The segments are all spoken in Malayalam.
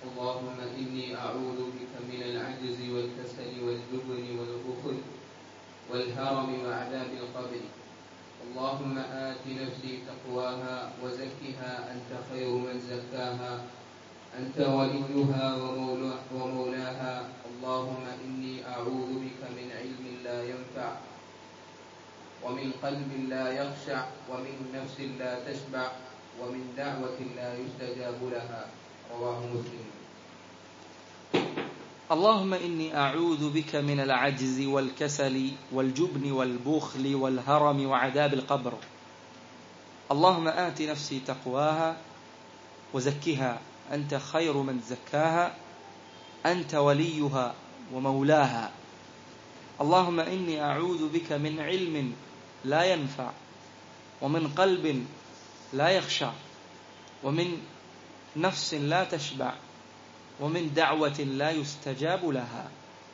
اللهم إني أعوذ بك من العجز والكسل والجبن والبخل والهرم وعذاب القبر اللهم آت نفسي تقواها وزكها أنت خير من زكاها أنت وليها ومولا ومولاها اللهم إني أعوذ بك من علم لا ينفع ومن قلب لا يخشع ومن نفس لا تشبع ومن دعوة لا يستجاب لها رواه مسلم اللهم إني أعوذ بك من العجز والكسل والجبن والبخل والهرم وعذاب القبر اللهم آت نفسي تقواها وزكها أنت خير من زكاها أنت وليها ومولاها اللهم إني أعوذ بك من علم لا ينفع ومن قلب لا يخشع ومن نفس لا تشبع ومن دعوة لا يستجاب لها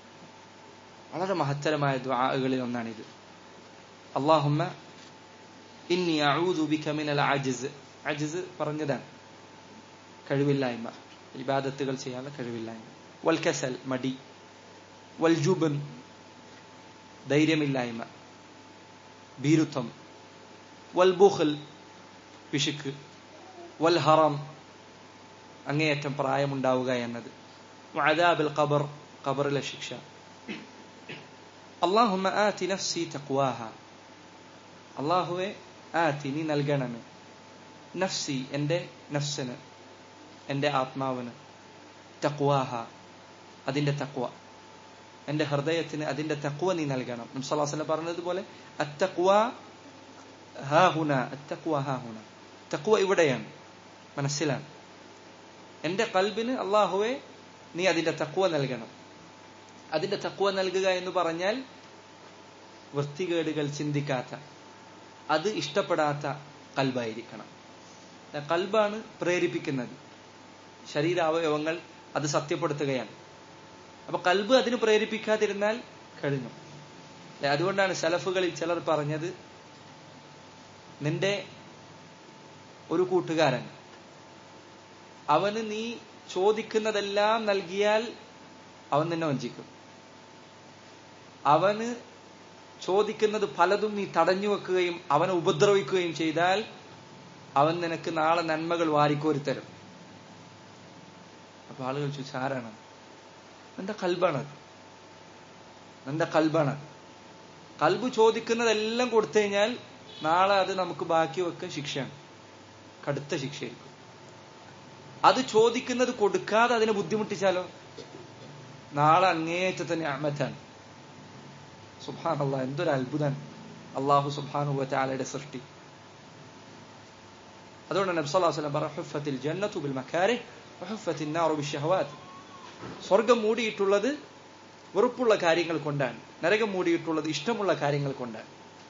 വളരെ മഹത്തരമായ ദുആകളിൽ ഒന്നാണിത് അള്ളാഹുമ്മ ഇന്നി അഊദു ബിക മിനൽ അജ്സ് അജ്സ് പറഞ്ഞതാണ് കഴിവില്ലായ്മ ഇബാദത്തുകൾ ചെയ്യാനുള്ള കഴിവില്ലായ്മ വൽ കസൽ മടി വൽ ജുബൻ ധൈര്യമില്ലായ്മ ഭീരുത്വം വൽ ബുഖൽ പിശുക്ക് വൽ ഹറം അങ്ങേയറ്റം പ്രായമുണ്ടാവുക എന്നത് വഅദാബിൽ ഖബർ ഖബറിലെ ശിക്ഷ അള്ളാഹുമ്മ ആതി നഫ്സി തഖ്വാഹ അള്ളാഹുവെ ആതി നീ നൽകണമേ നഫ്സി എൻ്റെ നഫ്സിന് എൻ്റെ ആത്മാവിന് തഖ്വാഹ അതിൻ്റെ തക്വ എൻ്റെ ഹൃദയത്തിന് അതിൻ്റെ തക്വ നീ നൽകണം നംസലാസ്ലം പറഞ്ഞതുപോലെ അത്തക്വ ഹാ ഹുന അത്തക്വ ഹാ ഹുന തക്വ ഇവിടെയാണ് മനസ്സിലാണ് എൻ്റെ കൽബിന് അള്ളാഹുവെ നീ അതിന്റെ തക്കുവ നൽകണം അതിന്റെ തക്കുവ നൽകുക എന്ന് പറഞ്ഞാൽ വൃത്തികേടുകൾ ചിന്തിക്കാത്ത അത് ഇഷ്ടപ്പെടാത്ത കൽബായിരിക്കണം കൽബാണ് പ്രേരിപ്പിക്കുന്നത് ശരീരാവയവങ്ങൾ അത് സത്യപ്പെടുത്തുകയാണ് അപ്പൊ കൽബ് അതിന് പ്രേരിപ്പിക്കാതിരുന്നാൽ കഴിഞ്ഞു അതുകൊണ്ടാണ് സലഫുകളിൽ ചിലർ പറഞ്ഞത് നിന്റെ ഒരു കൂട്ടുകാരൻ അവന് നീ ചോദിക്കുന്നതെല്ലാം നൽകിയാൽ അവൻ നിന്നെ വഞ്ചിക്കും അവന് ചോദിക്കുന്നത് പലതും നീ തടഞ്ഞു വെക്കുകയും അവനെ ഉപദ്രവിക്കുകയും ചെയ്താൽ അവൻ നിനക്ക് നാളെ നന്മകൾ വാരിക്കോരി തരും അപ്പൊ ആളുകൾ ചോദിച്ചു ആരാണ് നിന്റെ കൽബാണ് നിന്റെ കൽബാണ് കൽബ് ചോദിക്കുന്നതെല്ലാം കൊടുത്തു കഴിഞ്ഞാൽ നാളെ അത് നമുക്ക് ബാക്കി വെക്കാൻ ശിക്ഷയാണ് കടുത്ത ശിക്ഷയായിരിക്കും അത് ചോദിക്കുന്നത് കൊടുക്കാതെ അതിനെ ബുദ്ധിമുട്ടിച്ചാലോ നാളെ അങ്ങേയറ്റത്തെ ഞാമത്താണ് സുബാൻ അള്ളാഹ് എന്തൊരു അത്ഭുതം അള്ളാഹു സുബാനു ചാലയുടെ സൃഷ്ടി അതുകൊണ്ട് നബ്സല്ലാസ്ലം പറഞ്ഞു ജന്നത്തു ബിൽ മക്കാരെ ഷഹവാത്ത് സ്വർഗം മൂടിയിട്ടുള്ളത് വെറുപ്പുള്ള കാര്യങ്ങൾ കൊണ്ടാണ് നരകം മൂടിയിട്ടുള്ളത് ഇഷ്ടമുള്ള കാര്യങ്ങൾ കൊണ്ടാണ്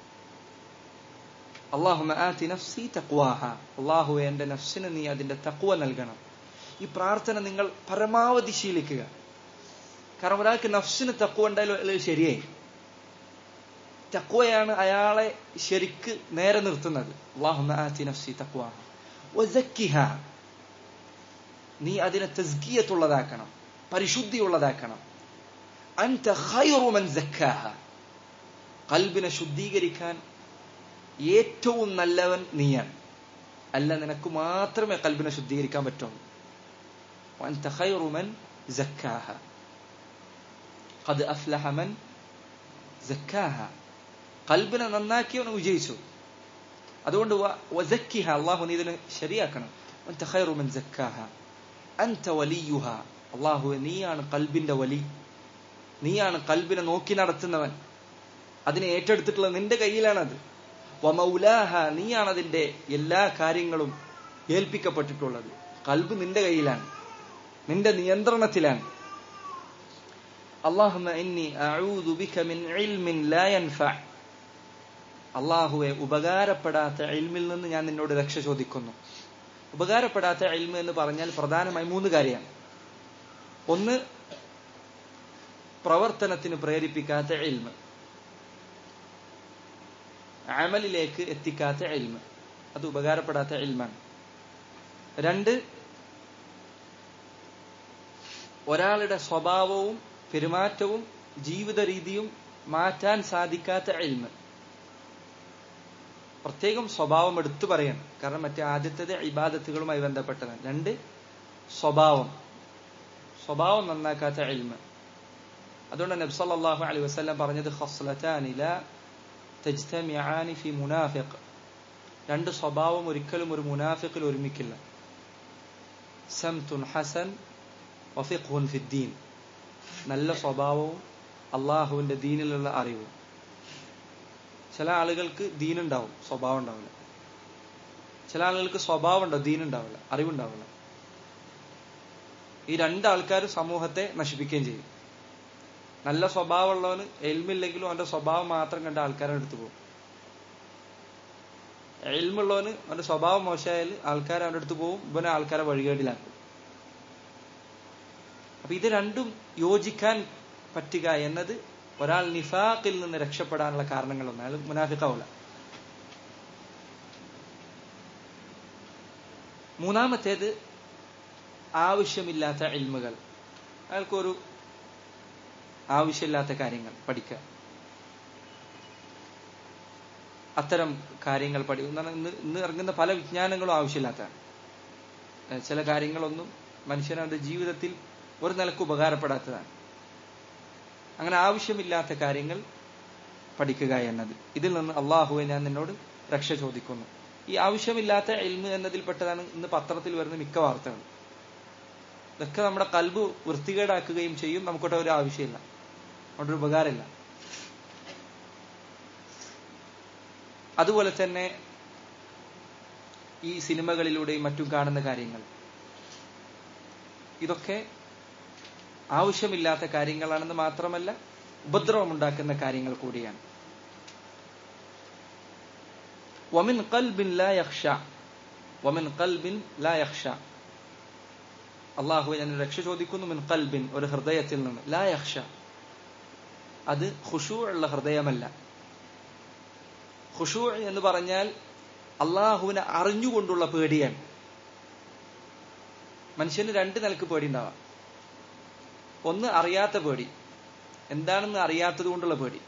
അള്ളാഹുമ ആതി നഫ്സി തക്വാഹ അള്ളാഹു എന്റെ നഫ്സിന് നീ അതിന്റെ തക്വ നൽകണം ഈ പ്രാർത്ഥന നിങ്ങൾ പരമാവധി ശീലിക്കുക കാരണം ഒരാൾക്ക് നഫ്സിന് തക്വ ഉണ്ടായാലും ശരിയായി തക്വയാണ് അയാളെ ശരിക്ക് നേരെ നിർത്തുന്നത് അള്ളാഹുമ ആതി നഫ്സി തക്വാഹ നീ അതിനെ തസ്കിയത്തുള്ളതാക്കണം പരിശുദ്ധിയുള്ളതാക്കണം അൻത ഖൈറുമൻ സക്കാഹ കൽബിനെ ശുദ്ധീകരിക്കാൻ ഏറ്റവും നല്ലവൻ നീയാണ് അല്ല നിനക്ക് മാത്രമേ കൽബിനെ ശുദ്ധീകരിക്കാൻ പറ്റുള്ളൂ وأنت خير من زكاها قد أفلح من زكاها കൽബിനെ നന്നാക്കിയവൻ വിജയിച്ചു അതുകൊണ്ട് വസക്കിഹ അള്ളാഹു നീ ഇതിനെ ശരിയാക്കണം അൻത ഖൈറു മൻ സക്കാഹ അൻത വലിയുഹ അള്ളാഹു നീയാണ് കൽബിന്റെ വലി നീയാണ് കൽബിനെ നോക്കി നടത്തുന്നവൻ അതിനെ ഏറ്റെടുത്തിട്ടുള്ളത് നിന്റെ കയ്യിലാണത് വമൗലാഹ നീയാണ് അതിന്റെ എല്ലാ കാര്യങ്ങളും ഏൽപ്പിക്കപ്പെട്ടിട്ടുള്ളത് കൽബ് നിന്റെ കയ്യിലാണ് നിന്റെ നിയന്ത്രണത്തിലാണ് اللهم إني أعوذ بك من علم لا ينفع അള്ളാഹുവെ ഉപകാരപ്പെടാത്ത ഇൽമിൽ നിന്ന് ഞാൻ നിന്നോട് രക്ഷ ചോദിക്കുന്നു ഉപകാരപ്പെടാത്ത ഇൽമ എന്ന് പറഞ്ഞാൽ പ്രധാനമായി മൂന്ന് കാര്യമാണ് ഒന്ന് പ്രവർത്തനത്തിന് പ്രേരിപ്പിക്കാത്ത ഇൽമ അമലിലേക്ക് എത്തിക്കാത്ത ഇൽമ അത് ഉപകാരപ്പെടാത്ത ഇൽമാണ് രണ്ട് ഒരാളുടെ സ്വഭാവവും പെരുമാറ്റവും ജീവിത രീതിയും മാറ്റാൻ സാധിക്കാത്ത ഇൽമ് പ്രത്യേകം സ്വഭാവം എടുത്തു പറയണം കാരണം മറ്റേ ആദ്യത്തേത് ഇബാദത്തുകളുമായി ബന്ധപ്പെട്ടതാണ് രണ്ട് സ്വഭാവം സ്വഭാവം നന്നാക്കാത്ത ഇൽമ് അതുകൊണ്ട് നബി സല്ലല്ലാഹു അലൈഹി വസല്ലം പറഞ്ഞത് ഖസ്ലതാനി ലാ തജ്തമിആനി ഫി മുനാഫിഖ് രണ്ട് സ്വഭാവം ഒരിക്കലും ഒരു മുനാഫിഖിൽ ഒരുമിക്കില്ല സംതുൻ ഹസൻ വഫിഖ്ഹുൻ ഫിദ്ദീൻ നല്ല സ്വഭാവവും അള്ളാഹുവിന്റെ ദീനിലുള്ള അറിവും ചില ആളുകൾക്ക് ദീനുണ്ടാവും സ്വഭാവം ഉണ്ടാവില്ല ചില ആളുകൾക്ക് സ്വഭാവം ഉണ്ടാവും ദീനുണ്ടാവില്ല അറിവുണ്ടാവില്ല ഈ രണ്ട് ആൾക്കാരും സമൂഹത്തെ നശിപ്പിക്കുകയും ചെയ്യും നല്ല സ്വഭാവമുള്ളവന് എൽമില്ലെങ്കിലും അവന്റെ സ്വഭാവം മാത്രം കണ്ട ആൾക്കാരെ എടുത്തു പോകും എൽമുള്ളവന് അവന്റെ സ്വഭാവം മോശമായാൽ ആൾക്കാർ അവന്റെ അടുത്ത് പോകും ഇവനെ ആൾക്കാരെ വഴികേടിലാക്കും അപ്പൊ ഇത് രണ്ടും യോജിക്കാൻ പറ്റുക എന്നത് ഒരാൾ നിഫാഖിൽ നിന്ന് രക്ഷപ്പെടാനുള്ള കാരണങ്ങളൊന്നും അയാൾ മുനാഫിക്കാവില്ല മൂന്നാമത്തേത് ആവശ്യമില്ലാത്ത ഇൽമുകൾ അയാൾക്കൊരു ആവശ്യമില്ലാത്ത കാര്യങ്ങൾ പഠിക്കുക അത്തരം കാര്യങ്ങൾ പഠി ഇന്ന് ഇന്ന് ഇറങ്ങുന്ന പല വിജ്ഞാനങ്ങളും ആവശ്യമില്ലാത്തതാണ് ചില കാര്യങ്ങളൊന്നും മനുഷ്യനവന്റെ ജീവിതത്തിൽ ഒരു നിലക്ക് ഉപകാരപ്പെടാത്തതാണ് അങ്ങനെ ആവശ്യമില്ലാത്ത കാര്യങ്ങൾ പഠിക്കുക എന്നത് ഇതിൽ നിന്ന് അള്ളാഹുവെ ഞാൻ നിന്നോട് രക്ഷ ചോദിക്കുന്നു ഈ ആവശ്യമില്ലാത്ത എൽമ് എന്നതിൽപ്പെട്ടതാണ് ഇന്ന് പത്രത്തിൽ വരുന്ന മിക്ക വാർത്തകൾ ഇതൊക്കെ നമ്മുടെ കൽബ് വൃത്തികേടാക്കുകയും ചെയ്യും നമുക്കൊട്ട് ഒരു ആവശ്യമില്ല അതുകൊണ്ടൊരു ഉപകാരമില്ല അതുപോലെ തന്നെ ഈ സിനിമകളിലൂടെയും മറ്റും കാണുന്ന കാര്യങ്ങൾ ഇതൊക്കെ ആവശ്യമില്ലാത്ത കാര്യങ്ങളാണെന്ന് മാത്രമല്ല ഉപദ്രവമുണ്ടാക്കുന്ന കാര്യങ്ങൾ കൂടിയാണ് വമിൻ കൽബിൻ ലാ യഖ്ഷ വമിൻ കൽബിൻ ലാ യഖ്ഷ അള്ളാഹു ഞാൻ രക്ഷ ചോദിക്കുന്നു മിൻ കൽബിൻ ഒരു ഹൃദയത്തിൽ നിന്ന് ലാ യഖ്ഷ അത് ഖുഷൂ ഉള്ള ഹൃദയമല്ല ഖുഷൂ എന്ന് പറഞ്ഞാൽ അള്ളാഹുവിനെ അറിഞ്ഞുകൊണ്ടുള്ള പേടിയാണ് മനുഷ്യന് രണ്ട് നിലക്ക് പേടി ഉണ്ടാവാം ഒന്ന് അറിയാത്ത പേടി എന്താണെന്ന് അറിയാത്തത് കൊണ്ടുള്ള പേടി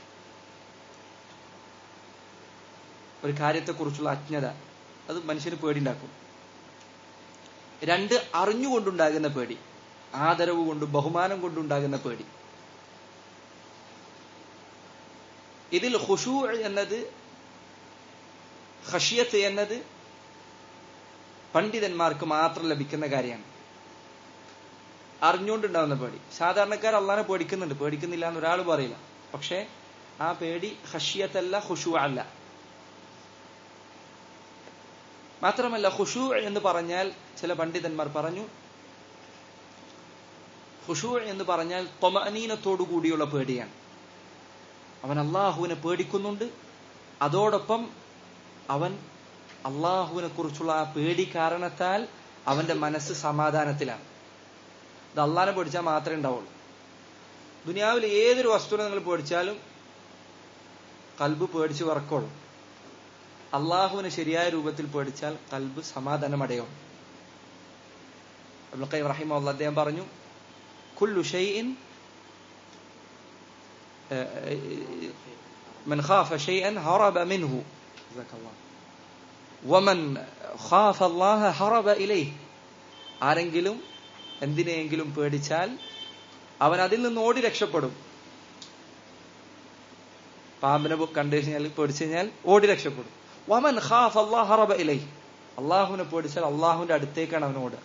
ഒരു കാര്യത്തെക്കുറിച്ചുള്ള അജ്ഞത അത് മനുഷ്യന് പേടിണ്ടാക്കും രണ്ട് അറിഞ്ഞുകൊണ്ടുണ്ടാകുന്ന പേടി ആദരവ് കൊണ്ടും ബഹുമാനം കൊണ്ടുണ്ടാകുന്ന പേടി ഇതിൽ ഹുഷൂ എന്നത് ഹഷിയത്ത് എന്നത് പണ്ഡിതന്മാർക്ക് മാത്രം ലഭിക്കുന്ന കാര്യമാണ് അറിഞ്ഞുകൊണ്ടുണ്ടാവുന്ന പേടി സാധാരണക്കാർ അള്ളാനെ പേടിക്കുന്നുണ്ട് പേടിക്കുന്നില്ല എന്ന് ഒരാൾ പറയില്ല പക്ഷേ ആ പേടി ഹഷിയത്തല്ല ഹുഷു അല്ല മാത്രമല്ല ഹുഷു എന്ന് പറഞ്ഞാൽ ചില പണ്ഡിതന്മാർ പറഞ്ഞു ഹുഷു എന്ന് പറഞ്ഞാൽ തൊമനീനത്തോടു കൂടിയുള്ള പേടിയാണ് അവൻ അള്ളാഹുവിനെ പേടിക്കുന്നുണ്ട് അതോടൊപ്പം അവൻ അള്ളാഹുവിനെ കുറിച്ചുള്ള ആ പേടി കാരണത്താൽ അവന്റെ മനസ്സ് സമാധാനത്തിലാണ് ഇത് അള്ളാഹിനെ പേടിച്ചാൽ മാത്രമേ ഉണ്ടാവുള്ളൂ ദുനിയാവിൽ ഏതൊരു വസ്തുവിനെ നിങ്ങൾ പേടിച്ചാലും കൽബ് പേടിച്ച് വിറക്കുള്ളൂ അള്ളാഹുവിനെ ശരിയായ രൂപത്തിൽ പേടിച്ചാൽ കൽബ് സമാധാനമടയും അബ്ദുൽ ഖൈം റഹിമുള്ള അദ്ദേഹം പറഞ്ഞു കുല്ലു ഷൈഇൻ من خاف شيئا هرب منه جزاك الله ومن خاف الله هرب إليه ആരെങ്കിലും എന്തിനെയെങ്കിലും പേടിച്ചാൽ അവൻ അതിൽ നിന്ന് ഓടി രക്ഷപ്പെടും പാമ്പിനെ കണ്ടു കഴിഞ്ഞാൽ പേടിച്ചു കഴിഞ്ഞാൽ ഓടി രക്ഷപ്പെടും വമൻ ഖാഫ് അള്ളാഹ് ഹറബ ഇലൈ അള്ളാഹുവിനെ പേടിച്ചാൽ അള്ളാഹുവിന്റെ അടുത്തേക്കാണ് അവൻ ഓടുക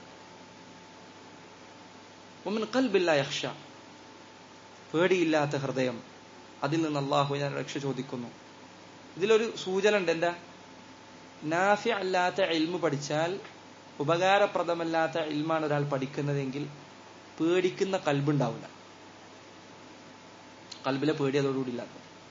വമൻ ഖൽബില്ല യഖ്ഷ പേടിയില്ലാത്ത ഹൃദയം അതിൽ നിന്ന് അള്ളാഹു ഞാൻ രക്ഷ ചോദിക്കുന്നു ഇതിലൊരു സൂചന ഉണ്ട് എന്താ നാഫി അല്ലാത്ത ഇൽമു പഠിച്ചാൽ ഉപകാരപ്രദമല്ലാത്ത ഇൽമാണ് ഒരാൾ പഠിക്കുന്നതെങ്കിൽ പേടിക്കുന്ന കൽബുണ്ടാവില്ല കൽബിലെ പേടി അതോടുകൂടി ഇല്ലാത്ത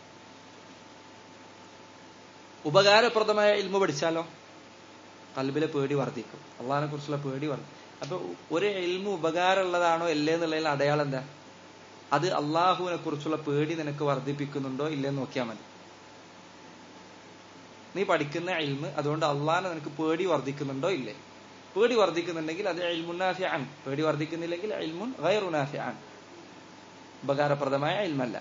ഉപകാരപ്രദമായ ഇൽമു പഠിച്ചാലോ കൽബിലെ പേടി വർദ്ധിക്കും അള്ളാഹിനെ കുറിച്ചുള്ള പേടി വർദ്ധിക്കും അപ്പൊ ഒരു ഇൽമു ഉപകാരമുള്ളതാണോ അല്ലേ എന്നുള്ളതിൽ അടയാളം എന്താ അത് അള്ളാഹുവിനെ കുറിച്ചുള്ള പേടി നിനക്ക് വർദ്ധിപ്പിക്കുന്നുണ്ടോ ഇല്ലെന്ന് നോക്കിയാൽ മതി നീ പഠിക്കുന്ന ഇൽമ് അതുകൊണ്ട് അള്ളാഹിനെ നിനക്ക് പേടി വർദ്ധിക്കുന്നുണ്ടോ ഇല്ലേ പേടി വർദ്ധിക്കുന്നുണ്ടെങ്കിൽ അത് ഇൽമുൻ ആണ് പേടി വർദ്ധിക്കുന്നില്ലെങ്കിൽ ഇൽമുൻ ഗൈറുനാഫി ആണ് ഉപകാരപ്രദമായ ഇൽമല്ല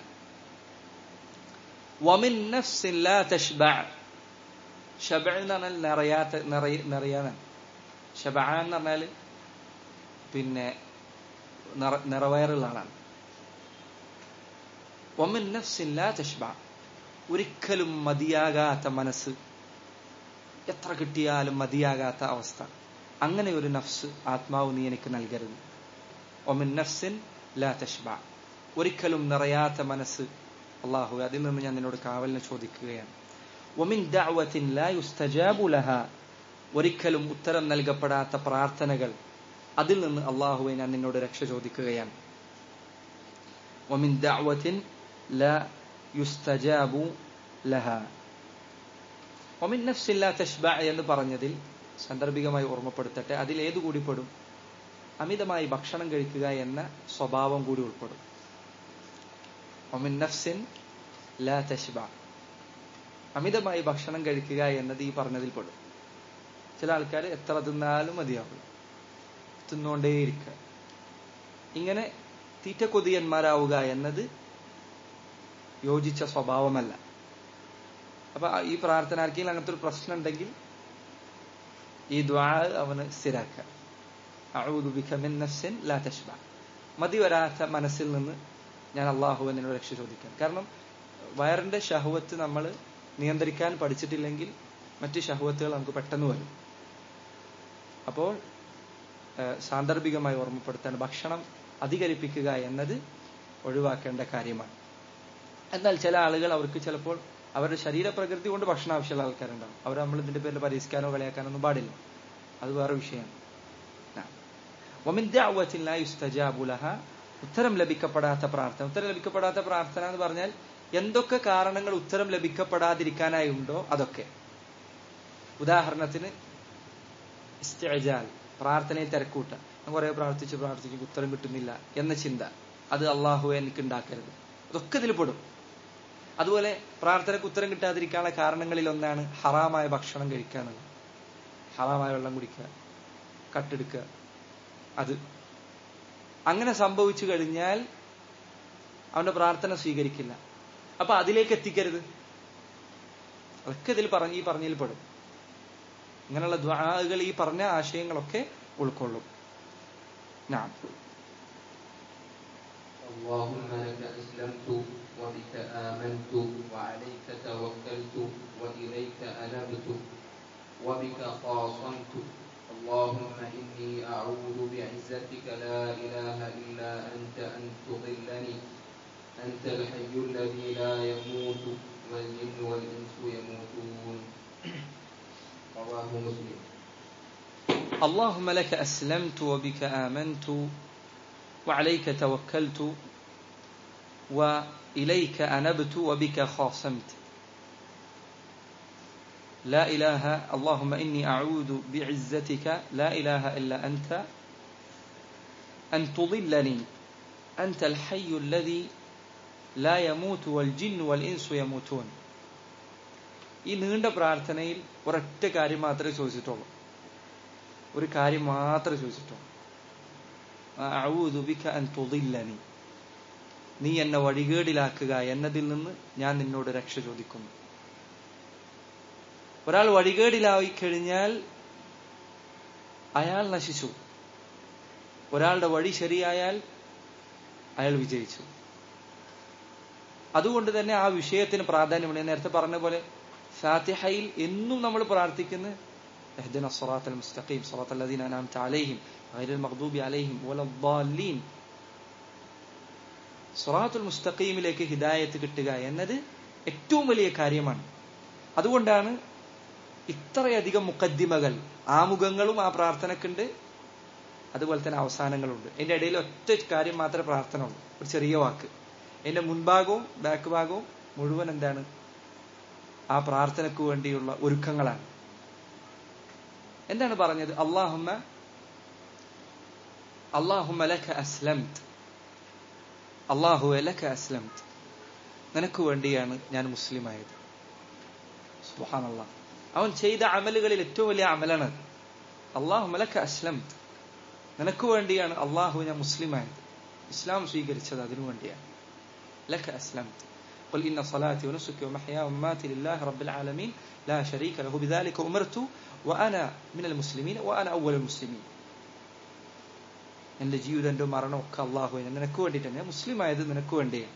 വമിൻ നഫ്സിൻ ലാ തഷ്ബഅ ഷബഅ എന്ന് പറഞ്ഞാൽ നിറയാത്ത നിറയ നിറയാനാണ് ഷബഅ എന്ന് പറഞ്ഞാൽ പിന്നെ നിറ നിറവയറുള്ള ആളാണ് വമിൻ നഫ്സിൻ ലാ തഷ്ബഅ ഒരിക്കലും മതിയാകാത്ത മനസ്സ് എത്ര കിട്ടിയാലും മതിയാകാത്ത അവസ്ഥ അങ്ങനെ ഒരു നഫ്സ് ആത്മാവ് നീ എനിക്ക് നൽകരുത് ഒമിൻ നഫ്സിൻ ലാ തഷ്ബ ഒരിക്കലും നിറയാത്ത മനസ്സ് അള്ളാഹു അതിൽ നിന്ന് ഞാൻ നിന്നോട് കാവലിനെ ചോദിക്കുകയാണ് ഒമിൻ ദഅവത്തിൻ ലാ യുസ്തജാബു ലഹ ഒരിക്കലും ഉത്തരം നൽകപ്പെടാത്ത പ്രാർത്ഥനകൾ അതിൽ നിന്ന് അള്ളാഹുവെ ഞാൻ നിന്നോട് രക്ഷ ചോദിക്കുകയാണ് ഒമിൻ ദഅവത്തിൻ ലാ യുസ്തജാബു ലഹ ഒമിൻ നഫ്സില്ലാ തഷ്ബ എന്ന് പറഞ്ഞതിൽ സാന്ദർഭികമായി ഓർമ്മപ്പെടുത്തട്ടെ അതിൽ ഏതു കൂടി പെടും അമിതമായി ഭക്ഷണം കഴിക്കുക എന്ന സ്വഭാവം കൂടി ഉൾപ്പെടും ഒമിൻ നഫ്സിൻ ലാ തഷ്ബ അമിതമായി ഭക്ഷണം കഴിക്കുക എന്നത് ഈ പറഞ്ഞതിൽ പെടും ചില ആൾക്കാർ എത്ര തിന്നാലും മതിയാവും തിന്നുകൊണ്ടേയിരിക്കുക ഇങ്ങനെ തീറ്റ കൊതിയന്മാരാവുക എന്നത് യോജിച്ച സ്വഭാവമല്ല അപ്പൊ ഈ പ്രാർത്ഥന ആർക്കെങ്കിലും അങ്ങനത്തെ ഒരു പ്രശ്നം ഉണ്ടെങ്കിൽ ഈ ദ്വാ അവന് സ്ഥിരാക്കുക അഊദു ബിക മിൻ നഫ്സിൻ ലാ തഷ്ബ മതി വരാത്ത മനസ്സിൽ നിന്ന് ഞാൻ അള്ളാഹു എന്നോട് രക്ഷ ചോദിക്കാം കാരണം വയറിന്റെ ഷഹവത്ത് നമ്മൾ നിയന്ത്രിക്കാൻ പഠിച്ചിട്ടില്ലെങ്കിൽ മറ്റ് ഷഹവത്തുകൾ നമുക്ക് പെട്ടെന്ന് വരും അപ്പോൾ സാന്ദർഭികമായി ഓർമ്മപ്പെടുത്താൻ ഭക്ഷണം അധികരിപ്പിക്കുക എന്നത് ഒഴിവാക്കേണ്ട കാര്യമാണ് എന്നാൽ ചില ആളുകൾ അവർക്ക് ചിലപ്പോൾ അവരുടെ ശരീരപ്രകൃതി കൊണ്ട് ഭക്ഷണം ആവശ്യമുള്ള ആൾക്കാരുണ്ടാവും അവർ നമ്മൾ ഇതിന്റെ പേരിൽ പരിഹസിക്കാനോ കളിയാക്കാനോ ഒന്നും പാടില്ല അത് വേറെ വിഷയമാണ് ഉത്തരം ലഭിക്കപ്പെടാത്ത പ്രാർത്ഥന ഉത്തരം ലഭിക്കപ്പെടാത്ത പ്രാർത്ഥന എന്ന് പറഞ്ഞാൽ എന്തൊക്കെ കാരണങ്ങൾ ഉത്തരം ലഭിക്കപ്പെടാതിരിക്കാനായി ഉണ്ടോ അതൊക്കെ ഉദാഹരണത്തിന് ഇസ്തജാൽ പ്രാർത്ഥനയിൽ തിരക്കൂട്ട ഞാൻ കുറെ പ്രാർത്ഥിച്ച് പ്രാർത്ഥിച്ച് ഉത്തരം കിട്ടുന്നില്ല എന്ന ചിന്ത അത് അള്ളാഹു എനിക്ക് ഉണ്ടാക്കരുത് അതൊക്കെ ഇതിൽ പെടും അതുപോലെ പ്രാർത്ഥനയ്ക്ക് ഉത്തരം കിട്ടാതിരിക്കാനുള്ള കാരണങ്ങളിൽ ഒന്നാണ് ഹറാമായ ഭക്ഷണം കഴിക്കുക എന്നുള്ളത് ഹറാമായ വെള്ളം കുടിക്കുക കട്ടെടുക്കുക അത് അങ്ങനെ സംഭവിച്ചു കഴിഞ്ഞാൽ അവന്റെ പ്രാർത്ഥന സ്വീകരിക്കില്ല അപ്പൊ അതിലേക്ക് എത്തിക്കരുത് അതൊക്കെ ഇതിൽ പറഞ്ഞ ഈ പറഞ്ഞതിൽ പെടും ഇങ്ങനെയുള്ള ദ്വാകൾ ഈ പറഞ്ഞ ആശയങ്ങളൊക്കെ ഉൾക്കൊള്ളും ഞാൻ اللهم لك أسلمت وبك آمنت وعليك توكلت وإليك أنبت وبك خاصمت اللهم إني أعوذ بعزتك لا إله إلا أنت أن تضلني أنت الحي الذي لا يموت والجن والإنس يموتون رواه مسلم اللهم لك أسلمت وبك آمنت وعليك توكلت وإليك أنبت وبك خاصمت لا إله اللهم إني أعوذ بعزتك لا إله إلا أنت أن تضلني أنت الحي الذي لا يموت والجن والإنس يموتون ഈ നീണ്ട പ്രാർത്ഥനയിൽ ഒരൊറ്റ കാര്യം മാത്രമേ ചോദിച്ചിട്ടുള്ളൂ ഒരു കാര്യം മാത്രമേ ചോദിച്ചിട്ടുള്ളൂ ബിക അൻ തുദില്ലനി നീ എന്നെ വഴികേടിലാക്കുക എന്നതിൽ നിന്ന് ഞാൻ നിന്നോട് രക്ഷ ചോദിക്കുന്നു ഒരാൾ വഴികേടിലായി കഴിഞ്ഞാൽ അയാൾ നശിച്ചു ഒരാളുടെ വഴി ശരിയായാൽ അയാൾ വിജയിച്ചു അതുകൊണ്ട് തന്നെ ആ വിഷയത്തിന് പ്രാധാന്യമുണ്ട് ഞാൻ നേരത്തെ പറഞ്ഞ പോലെ ഫാത്തിഹയിൽ എന്നും നമ്മൾ പ്രാർത്ഥിക്കുന്ന اهدنا الصراط المستقيم صراط الذين أنعمت عليهم غير المغضوب عليهم ولا الضالين സൊറാത്തുൽ മുസ്തഖീമിലേക്ക് ഹിദായത്ത് കിട്ടുക എന്നത് ഏറ്റവും വലിയ കാര്യമാണ് അതുകൊണ്ടാണ് ഇത്രയധികം മുക്കദ്ദിമകൾ ആമുഖങ്ങളും ആ പ്രാർത്ഥനക്കുണ്ട് അതുപോലെ തന്നെ അവസാനങ്ങളുണ്ട് അതിന്റെ ഇടയിൽ ഒറ്റ കാര്യം മാത്രമേ പ്രാർത്ഥന ഉള്ളൂ ഒരു ചെറിയ വാക്ക് അതിന്റെ മുൻഭാഗവും ബാക്ക് ഭാഗവും മുഴുവൻ എന്താണ് ആ പ്രാർത്ഥനയ്ക്ക് വേണ്ടിയുള്ള ഒരുക്കങ്ങളാണ് എന്താണ് പറഞ്ഞത് അള്ളാഹുമ്മ അള്ളാഹുമ്മ ലക അസ്ലംത് അള്ളാഹു ലക അസ്ലംത് നിനക്ക് വേണ്ടിയാണ് ഞാൻ മുസ്ലിമായത് സുഹാനല്ല അവൻ ചെയ്ത അമലുകളിൽ ഏറ്റവും വലിയ അമലാണ് അള്ളാഹു മലക്ക അസ്ലം നിനക്ക് വേണ്ടിയാണ് അള്ളാഹു ഞാൻ മുസ്ലിമായത് ഇസ്ലാം സ്വീകരിച്ചത് അതിനു വേണ്ടിയാണ് ലക അസ്ലം قل إن صلاتي ونسكي ومحياي ومماتي لله رب العالمين لا شريك له بذلك أمرت وأنا من المسلمين وأنا أول المسلمين എന്റെ ജീവിതം എന്റെ മരണം ഒക്കെ അള്ളാഹു നിനക്ക് വേണ്ടിയിട്ടാണ് ഞാൻ മുസ്ലിം ആയത് നിനക്ക് വേണ്ടിയാണ്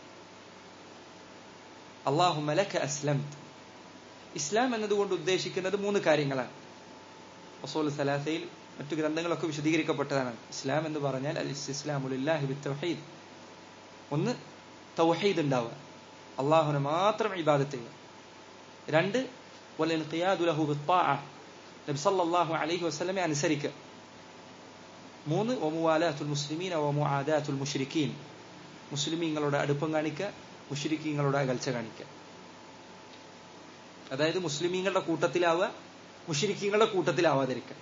അള്ളാഹു മലക്ക അസ്ലം ഇസ്ലാം എന്നതുകൊണ്ട് ഉദ്ദേശിക്കുന്നത് മൂന്ന് കാര്യങ്ങളാണ് റസൂൽ സലാസയിൽ മറ്റു ഗ്രന്ഥങ്ങളൊക്കെ വിശദീകരിക്കപ്പെട്ടതാണ് ഇസ്ലാം എന്ന് പറഞ്ഞാൽ അൽ ഇസ്ലാമുലില്ലാഹി ബിത്തൗഹീദ് ഒന്ന് തൗഹീദ് ഉണ്ടാവുക അള്ളാഹുനെ മാത്രം ഇബാദത്ത് ചെയ്യുക രണ്ട് വലൻഖിയാദു ലഹു ബിത്താഅ നബി സല്ലല്ലാഹു അലൈഹി വസല്ലമയെ അനുസരിക്കുക മൂന്ന് വമുവാലാത്തുൽ മുസ്ലിമീന വമുആദാത്തുൽ മുശ്രിക്കീൻ മുസ്ലിമീങ്ങളുടെ അടുപ്പം കാണിക്കുക മുശ്രിക്കീങ്ങളുടെ അകൽച്ച കാണിക്കുക അതായത് മുസ്ലിമീങ്ങളുടെ കൂട്ടത്തിലാവുക മുഷിരിക്കീങ്ങളുടെ കൂട്ടത്തിലാവാതിരിക്കുക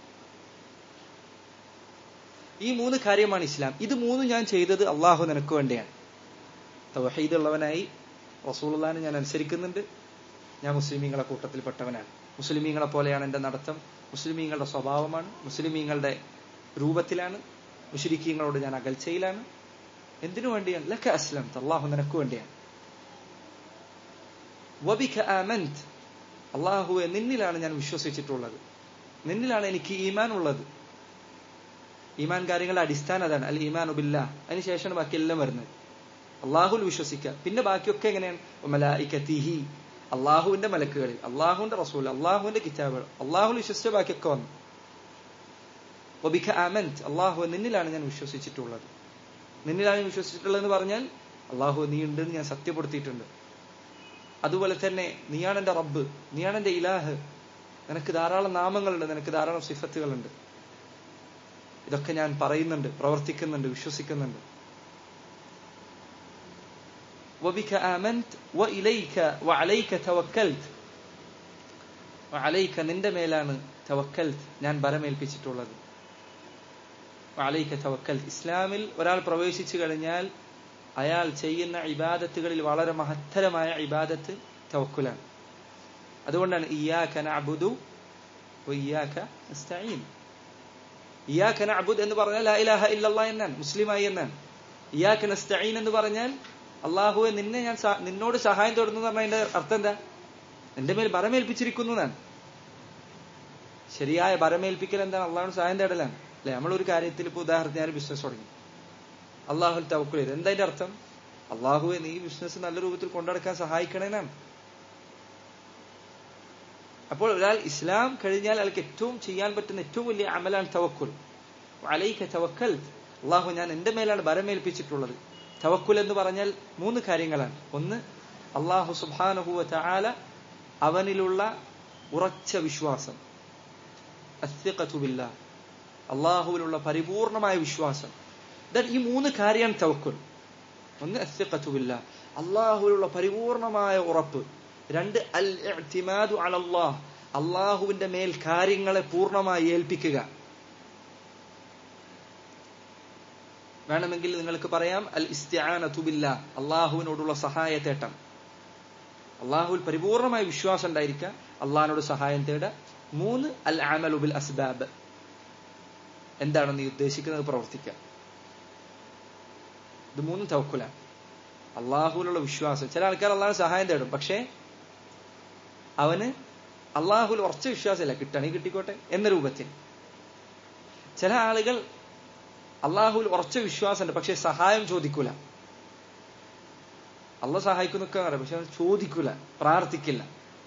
ഈ മൂന്ന് കാര്യമാണ് ഇസ്ലാം ഇത് മൂന്ന് ഞാൻ ചെയ്തത് അള്ളാഹു നിനക്ക് വേണ്ടിയാണ് തവഹീദ് ഉള്ളവനായി റസൂലുള്ളാനെ ഞാൻ അനുസരിക്കുന്നുണ്ട് ഞാൻ മുസ്ലിമീങ്ങളുടെ കൂട്ടത്തിൽപ്പെട്ടവനാണ് മുസ്ലിമീങ്ങളെ പോലെയാണ് എൻ്റെ നടത്തം മുസ്ലിമീങ്ങളുടെ സ്വഭാവമാണ് മുസ്ലിമീങ്ങളുടെ രൂപത്തിലാണ് മുഷരിക്കീങ്ങളോട് ഞാൻ അകൽച്ചയിലാണ് എന്തിനു വേണ്ടിയാണ് ലക്ക അസ്ലം അള്ളാഹു നിനക്ക് വേണ്ടിയാണ് വബിക ആമന്ത് അള്ളാഹുവെ നിന്നിലാണ് ഞാൻ വിശ്വസിച്ചിട്ടുള്ളത് നിന്നിലാണ് എനിക്ക് ഈമാൻ ഉള്ളത് ഈമാൻ കാര്യങ്ങളുടെ അടിസ്ഥാനം അതാണ് അൽ ഈമാൻ ഉബില്ല അതിനുശേഷമാണ് ബാക്കി എല്ലാം വരുന്നത് അള്ളാഹുൽ വിശ്വസിക്കുക പിന്നെ ബാക്കിയൊക്കെ എങ്ങനെയാണ് മലായിക്കത്തിഹി അള്ളാഹുവിന്റെ മലക്കുകളിൽ അള്ളാഹുവിന്റെ റസൂൽ അള്ളാഹുവിന്റെ കിതാബുകൾ അള്ളാഹുൽ വിശ്വസിച്ച ബാക്കിയൊക്കെ വന്നു ഒബിഖ ആമന്ത് അള്ളാഹു നിന്നിലാണ് ഞാൻ വിശ്വസിച്ചിട്ടുള്ളത് നിന്നിലാണ് വിശ്വസിച്ചിട്ടുള്ളതെന്ന് പറഞ്ഞാൽ അള്ളാഹു നീ ഉണ്ടെന്ന് ഞാൻ സത്യപ്പെടുത്തിയിട്ടുണ്ട് അതുപോലെ തന്നെ നീയാണ് എന്റെ റബ്ബ് നീയാണ് എന്റെ ഇലാഹ് നിനക്ക് ധാരാളം നാമങ്ങളുണ്ട് നിനക്ക് ധാരാളം സിഫത്തുകളുണ്ട് ഇതൊക്കെ ഞാൻ പറയുന്നുണ്ട് പ്രവർത്തിക്കുന്നുണ്ട് വിശ്വസിക്കുന്നുണ്ട് وبك آمنت وإليك وعليك توكلت وعليك നിന്റെ മേലാണ് തവക്കൽത്ത് ഞാൻ ബലമേൽപ്പിച്ചിട്ടുള്ളത് വഅലൈക തവക്കൽത്ത് ഇസ്ലാമിൽ ഒരാൾ പ്രവേശിച്ചു കഴിഞ്ഞാൽ അയാൾ ചെയ്യുന്ന ഇബാദത്തുകളിൽ വളരെ മഹത്തരമായ ഇബാദത്ത് തവക്കുലാണ് അതുകൊണ്ടാണ് ഇയാക്ക നഅബുദു വഇയാക്ക നസ്തഈൻ ഇയാക്ക നഅബുദ് എന്ന് പറഞ്ഞാൽ ലാ ഇലാഹ ഇല്ലല്ലാഹ് എന്നാണ് മുസ്ലിമായി എന്നാണ് ഇയാക്ക നസ്തഈൻ എന്ന് പറഞ്ഞാൽ അള്ളാഹുവെ നിന്നെ ഞാൻ നിന്നോട് സഹായം തേടുന്നു എന്ന് പറഞ്ഞാൽ അതിന്റെ അർത്ഥം എന്താ എന്റെ മേൽ ബരമേൽപ്പിച്ചിരിക്കുന്നു എന്നാണ് ശരിയായ ബരമേൽപ്പിക്കൽ എന്താണ് അള്ളാഹുവിന് സഹായം തേടലാണ് അല്ലെ നമ്മളൊരു കാര്യത്തിൽ ഇപ്പൊ ഉദാഹരണത്തിന് ഞാൻ ബിസിനസ് തുടങ്ങി അള്ളാഹുൽ തവക്കുൽ ചെയ്ത് എന്താ അതിന്റെ അർത്ഥം അള്ളാഹുവെ നീ ബിസിനസ് നല്ല രൂപത്തിൽ കൊണ്ടുനടക്കാൻ സഹായിക്കണേനാണ് അപ്പോൾ ഒരാൾ ഇസ്ലാം കഴിഞ്ഞാൽ അയാൾക്ക് ഏറ്റവും ചെയ്യാൻ പറ്റുന്ന ഏറ്റവും വലിയ അമലാണ് തവക്കുൽ അലൈക്ക തവക്കൽ അള്ളാഹു ഞാൻ എന്റെ മേലാണ് ബരമേൽപ്പിച്ചിട്ടുള്ളത് തവക്കുൽ എന്ന് പറഞ്ഞാൽ മൂന്ന് കാര്യങ്ങളാണ് ഒന്ന് അള്ളാഹു സുബാനുഹുവ ചാല അവനിലുള്ള ഉറച്ച വിശ്വാസം അസ്തിഖത്തുബില്ല അള്ളാഹുവിലുള്ള പരിപൂർണമായ വിശ്വാസം ഈ മൂന്ന് കാര്യമാണ് തവക്കുൽ ഒന്ന് അസ്തിഖത്തുബില്ല അള്ളാഹുവിലുള്ള പരിപൂർണമായ ഉറപ്പ് രണ്ട് അൽ ഇഅ്തിമാദു അലല്ലാഹ് അള്ളാഹുവിന്റെ മേൽ കാര്യങ്ങളെ പൂർണ്ണമായി ഏൽപ്പിക്കുക വേണമെങ്കിൽ നിങ്ങൾക്ക് പറയാം അൽ ഇസ്തിആനതുബില്ല അള്ളാഹുവിനോടുള്ള സഹായത്തേട്ടം അള്ളാഹുവിൽ പരിപൂർണമായ വിശ്വാസം ഉണ്ടായിരിക്കുക അള്ളാഹിനോട് സഹായം തേടുക മൂന്ന് അൽ ആമലുബിൽ അസ്ബാബ് എന്താണ് നീ ഉദ്ദേശിക്കുന്നത് പ്രവർത്തിക്കുക ഇത് മൂന്നും തവക്കുലാണ് അള്ളാഹുവിലുള്ള വിശ്വാസം ചില ആൾക്കാർ അള്ളാഹു സഹായം തേടും പക്ഷേ അവന് അള്ളാഹുൽ ഉറച്ച വിശ്വാസമില്ല കിട്ടണേ കിട്ടിക്കോട്ടെ എന്ന രൂപത്തിൽ ചില ആളുകൾ അള്ളാഹുൽ ഉറച്ച വിശ്വാസമുണ്ട് പക്ഷെ സഹായം ചോദിക്കൂല അള്ളാഹ് സഹായിക്കുന്നൊക്കെ അറിയാം പക്ഷെ അവൻ ചോദിക്കൂല പ്രാർത്ഥിക്കില്ല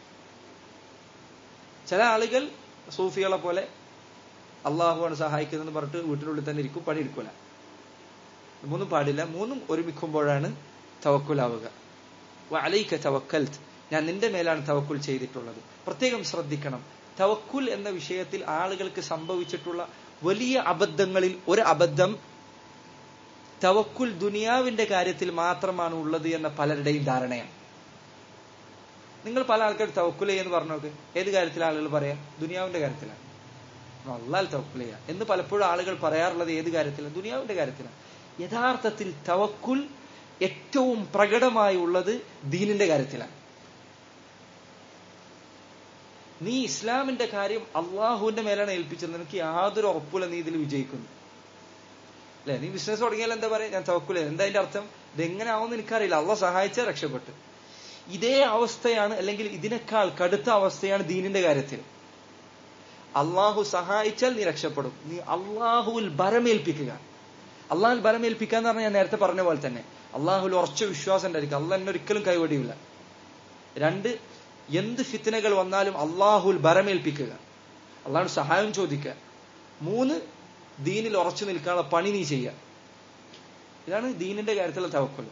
ചില ആളുകൾ സൂഫികളെ പോലെ അള്ളാഹുവാണ് സഹായിക്കുന്നതെന്ന് പറഞ്ഞിട്ട് വീട്ടിനുള്ളിൽ തന്നെ ഇരിക്കും പണിയെടുക്കൂല മൂന്നും പാടില്ല മൂന്നും ഒരുമിക്കുമ്പോഴാണ് തവക്കുലാവുക അലൈക്ക തവക്കൽത്ത് ഞാൻ നിന്റെ മേലാണ് തവക്കുൽ ചെയ്തിട്ടുള്ളത് പ്രത്യേകം ശ്രദ്ധിക്കണം തവക്കുൽ എന്ന വിഷയത്തിൽ ആളുകൾക്ക് സംഭവിച്ചിട്ടുള്ള വലിയ അബദ്ധങ്ങളിൽ ഒരു അബദ്ധം തവക്കുൽ ദുനിയാവിന്റെ കാര്യത്തിൽ മാത്രമാണ് ഉള്ളത് എന്ന പലരുടെയും ധാരണയാണ് നിങ്ങൾ പല ആൾക്കാർ തവക്കുൽ എന്ന് പറഞ്ഞു നോക്ക് ഏത് കാര്യത്തിൽ ആളുകൾ പറയാം ദുനിയാവിന്റെ കാര്യത്തിലാണ് അള്ളാൽ തവക്കുൽ ചെയ്യുക എന്ന് പലപ്പോഴും ആളുകൾ പറയാറുള്ളത് ഏത് കാര്യത്തിലാണ് ദുനിയാവിന്റെ കാര്യത്തിലാണ് യഥാർത്ഥത്തിൽ തവക്കുൽ ഏറ്റവും പ്രകടമായി ഉള്ളത് ദീനിന്റെ കാര്യത്തിലാണ് നീ ഇസ്ലാമിന്റെ കാര്യം അള്ളാഹുവിന്റെ മേലാണ് ഏൽപ്പിച്ചത് നിനക്ക് യാതൊരു ഉറപ്പില്ല നീ ഇതിൽ വിജയിക്കുന്നു അല്ലെ നീ ബിസിനസ് തുടങ്ങിയാൽ എന്താ പറയാ ഞാൻ തവക്കുല എന്താ അതിന്റെ അർത്ഥം ഇതെങ്ങനെ ആവുമെന്ന് എനിക്കറിയില്ല അള്ളാഹ് സഹായിച്ചാൽ രക്ഷപ്പെട്ടു ഇതേ അവസ്ഥയാണ് അല്ലെങ്കിൽ ഇതിനേക്കാൾ കടുത്ത അവസ്ഥയാണ് ദീനിന്റെ കാര്യത്തിൽ അള്ളാഹു സഹായിച്ചാൽ നീ രക്ഷപ്പെടും നീ അള്ളാഹുവിൽ ബരമേൽപ്പിക്കുക അള്ളാഹുൽ ബലമേൽപ്പിക്കുക എന്ന് പറഞ്ഞാൽ ഞാൻ നേരത്തെ പറഞ്ഞ പോലെ തന്നെ അള്ളാഹുൽ ഉറച്ച വിശ്വാസം ഉണ്ടായിരിക്കും അള്ളാഹ് എന്നെ ഒരിക്കലും കൈവടിയില്ല രണ്ട് എന്ത് ഫിത്തനകൾ വന്നാലും അള്ളാഹുൽ ബരമേൽപ്പിക്കുക അള്ളാഹു സഹായം ചോദിക്കുക മൂന്ന് ദീനിൽ ഉറച്ചു നിൽക്കാനുള്ള പണി നീ ചെയ്യുക ഇതാണ് ദീനിന്റെ കാര്യത്തിലുള്ള തവക്കൽ